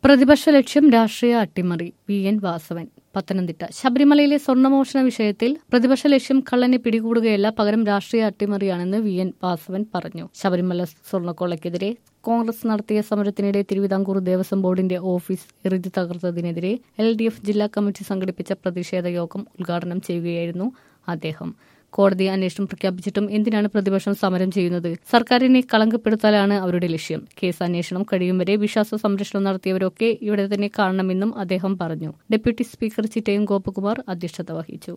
പ്രതിപക്ഷ ലക്ഷ്യം രാഷ്ട്രീയ അട്ടിമറി വി എൻ വാസവൻ പത്തനംതിട്ട ശബരിമലയിലെ സ്വർണ്ണമോഷണ വിഷയത്തിൽ പ്രതിപക്ഷ ലക്ഷ്യം കള്ളനെ പിടികൂടുകയല്ല പകരം രാഷ്ട്രീയ അട്ടിമറിയാണെന്ന് വി എൻ വാസവൻ പറഞ്ഞു ശബരിമല സ്വർണ്ണക്കൊള്ളയ്ക്കെതിരെ കോൺഗ്രസ് നടത്തിയ സമരത്തിനിടെ തിരുവിതാംകൂർ ദേവസ്വം ബോർഡിന്റെ ഓഫീസ് എറിഞ്ഞു തകർത്തതിനെതിരെ എൽ ഡി എഫ് ജില്ലാ കമ്മിറ്റി സംഘടിപ്പിച്ച പ്രതിഷേധ യോഗം ഉദ്ഘാടനം ചെയ്യുകയായിരുന്നു അദ്ദേഹം കോടതി അന്വേഷണം പ്രഖ്യാപിച്ചിട്ടും എന്തിനാണ് പ്രതിപക്ഷം സമരം ചെയ്യുന്നത് സർക്കാരിനെ കളങ്കപ്പെടുത്താനാണ് അവരുടെ ലക്ഷ്യം കേസ് അന്വേഷണം കഴിയും വരെ വിശ്വാസ സംരക്ഷണം നടത്തിയവരൊക്കെ ഇവിടെ തന്നെ കാണണമെന്നും അദ്ദേഹം പറഞ്ഞു ഡെപ്യൂട്ടി സ്പീക്കർ ചിറ്റയും ഗോപകുമാർ അധ്യക്ഷത വഹിച്ചു